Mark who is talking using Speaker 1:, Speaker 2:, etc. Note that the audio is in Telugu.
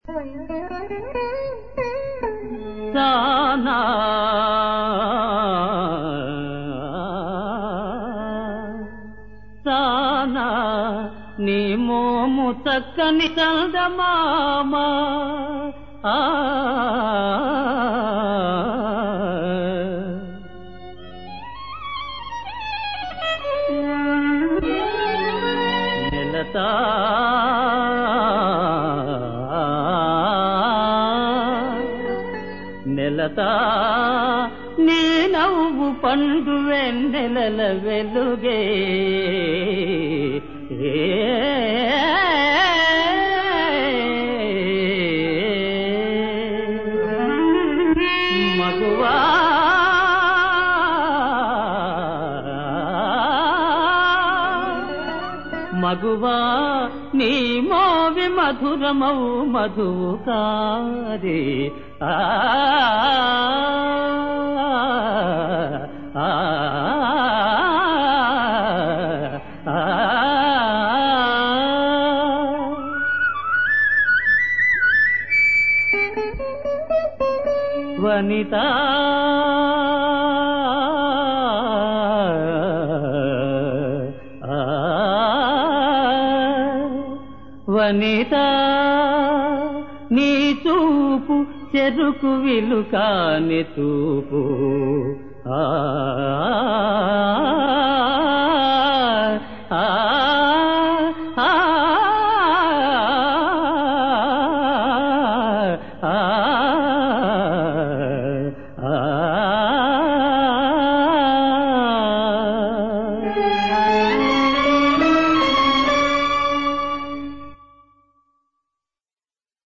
Speaker 1: సానా సానా నీ మోము చక్కని చందమామా ఆ నెలతా నెలతా నీ నవ్వు పండు వెన్నెలల వెలుగే మగువా మగువా నీ మోవి మధురమౌ మధువు కారే ఆ ఆ, ఆ, వనిత వనిత నీ చూపు చెరుకు విలుకాని చూపు ఆ